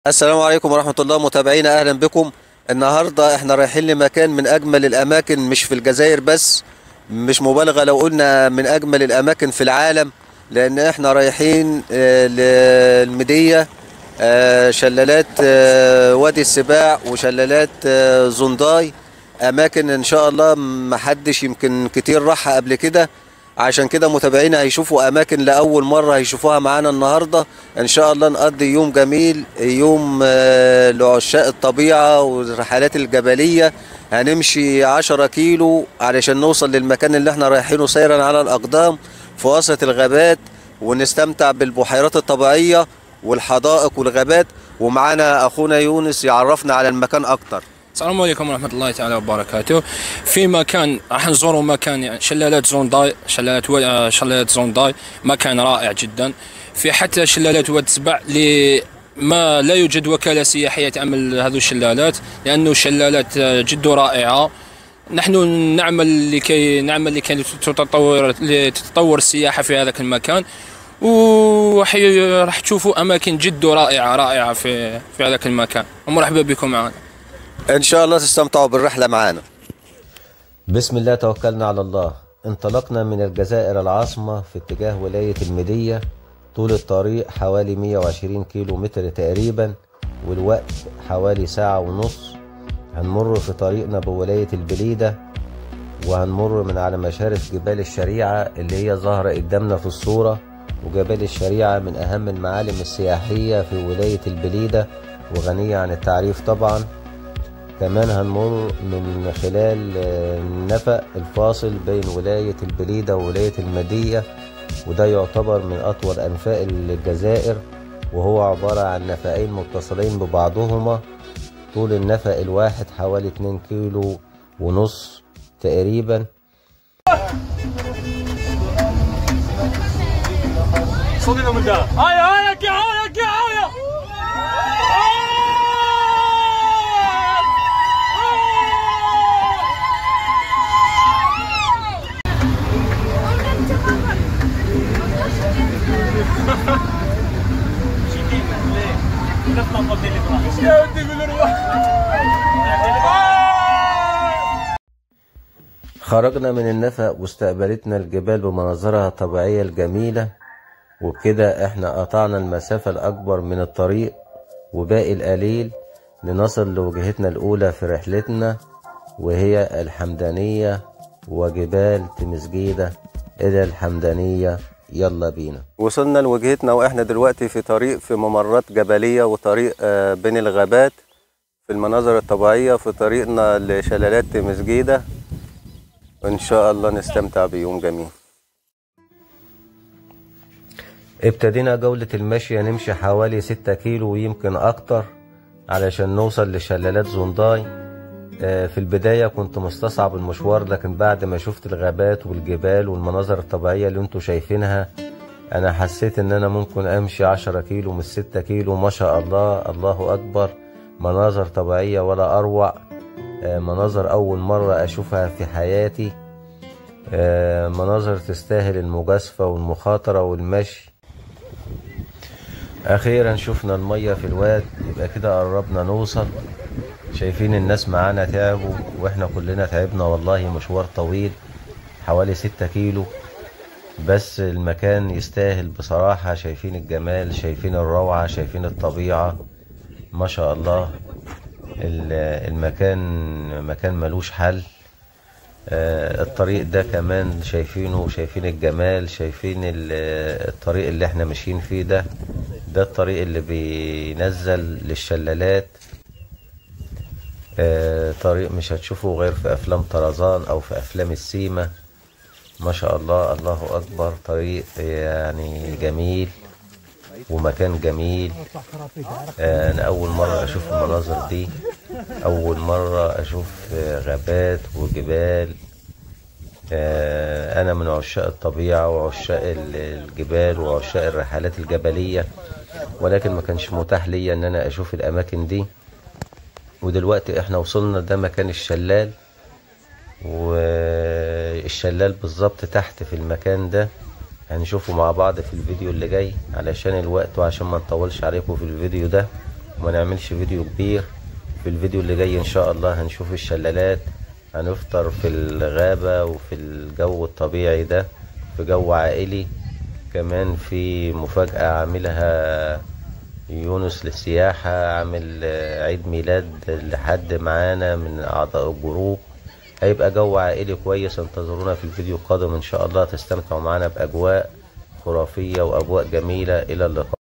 السلام عليكم ورحمة الله متابعينا أهلا بكم النهاردة احنا رايحين لمكان من أجمل الأماكن مش في الجزائر بس مش مبالغة لو قلنا من أجمل الأماكن في العالم لأن احنا رايحين آه، للمدية آه، شلالات آه، وادي السباع وشلالات آه، زونداي أماكن إن شاء الله محدش يمكن كتير راحها قبل كده عشان كده متابعينا هيشوفوا اماكن لاول مره هيشوفوها معانا النهارده ان شاء الله نقضي يوم جميل يوم آه، لعشاق الطبيعه والرحلات الجبليه هنمشي 10 كيلو علشان نوصل للمكان اللي احنا رايحينه سيرا على الاقدام في وسط الغابات ونستمتع بالبحيرات الطبيعيه والحدائق والغابات ومعانا اخونا يونس يعرفنا على المكان اكتر السلام عليكم ورحمة الله تعالى وبركاته في مكان راح نزوروا مكان يعني شلالات زونداي شلالات و... آه، شلالات زونداي مكان رائع جدا في حتى شلالات واد سبع اللي ما لا يوجد وكالة سياحية تعمل هذه الشلالات لأنه شلالات آه، جد رائعة نحن نعمل لكي نعمل لكي تتطور لتتطور السياحة في هذاك المكان وراح تشوفوا أماكن جد رائعة رائعة في في هذاك المكان ومرحبا بكم معنا ان شاء الله تستمتعوا بالرحله معانا بسم الله توكلنا على الله انطلقنا من الجزائر العاصمة في اتجاه ولاية المدية طول الطريق حوالي 120 كيلو متر تقريبا والوقت حوالي ساعة ونص هنمر في طريقنا بولاية البليدة وهنمر من على مشارف جبال الشريعة اللي هي ظاهرة قدامنا في الصورة وجبال الشريعة من أهم المعالم السياحية في ولاية البليدة وغنية عن التعريف طبعا كمان هنمر من خلال آه، النفق الفاصل بين ولاية البليدة وولاية المدية وده يعتبر من أطول أنفاق الجزائر وهو عبارة عن نفقين متصلين ببعضهما طول النفق الواحد حوالي 2 كيلو ونص تقريبا صدينا من ده هيا هيا كي هيا كي هيا يا ودي قول روح خرجنا من النفق واستقبلتنا الجبال بمناظرها الطبيعية الجميلة وبكده احنا قطعنا المسافة الأكبر من الطريق وباقي القليل لنصل لوجهتنا الأولى في رحلتنا وهي الحمدانية وجبال تمسجيدة إلى الحمدانية يلا بينا وصلنا لوجهتنا واحنا دلوقتي في طريق في ممرات جبلية وطريق آه، بين الغابات في المناظر الطبيعية في طريقنا لشلالات تمسجيدة وإن شاء الله نستمتع بيوم جميل ابتدينا جولة المشي نمشي حوالي ستة كيلو ويمكن أكتر علشان نوصل لشلالات زونداي آه، في البداية كنت مستصعب المشوار لكن بعد ما شفت الغابات والجبال والمناظر الطبيعية اللي انتوا شايفينها أنا حسيت إن أنا ممكن أمشي عشرة كيلو من ستة كيلو ما شاء الله الله أكبر مناظر طبيعية ولا أروع آه، مناظر أول مرة أشوفها في حياتي آه، مناظر تستاهل المجازفة والمخاطرة والمشي أخيرا شفنا المية في الواد يبقى كده قربنا نوصل شايفين الناس معانا تعبوا واحنا كلنا تعبنا والله مشوار طويل حوالي ستة كيلو بس المكان يستاهل بصراحة شايفين الجمال شايفين الروعة شايفين الطبيعة ما شاء الله ال- المكان مكان ملوش حل آه، الطريق ده كمان شايفينه شايفين الجمال شايفين ال- الطريق اللي احنا ماشيين فيه ده ده الطريق اللي بينزل للشلالات آه، طريق مش هتشوفه غير في افلام طرزان او في افلام السيما ما شاء الله الله اكبر طريق يعني جميل ومكان جميل آه، انا اول مره اشوف المناظر دي اول مره اشوف آه، غابات وجبال آه، انا من عشاق الطبيعه وعشاق ال- الجبال وعشاق الرحلات الجبليه ولكن ما كانش متاح ليا ان انا اشوف الاماكن دي ودلوقتي احنا وصلنا ده مكان الشلال والشلال بالظبط تحت في المكان ده هنشوفه مع بعض في الفيديو اللي جاي علشان الوقت وعشان ما نطولش عليكم في الفيديو ده وما نعملش فيديو كبير في الفيديو اللي جاي ان شاء الله هنشوف الشلالات هنفطر في الغابة وفي الجو الطبيعي ده في جو عائلي كمان في مفاجأة عاملها يونس للسياحة عامل آه، عيد ميلاد لحد معانا من أعضاء الجروب هيبقى جو عائلي كويس انتظرونا في الفيديو القادم إن شاء الله تستمتعوا معنا بأجواء خرافية وأجواء جميلة إلى اللقاء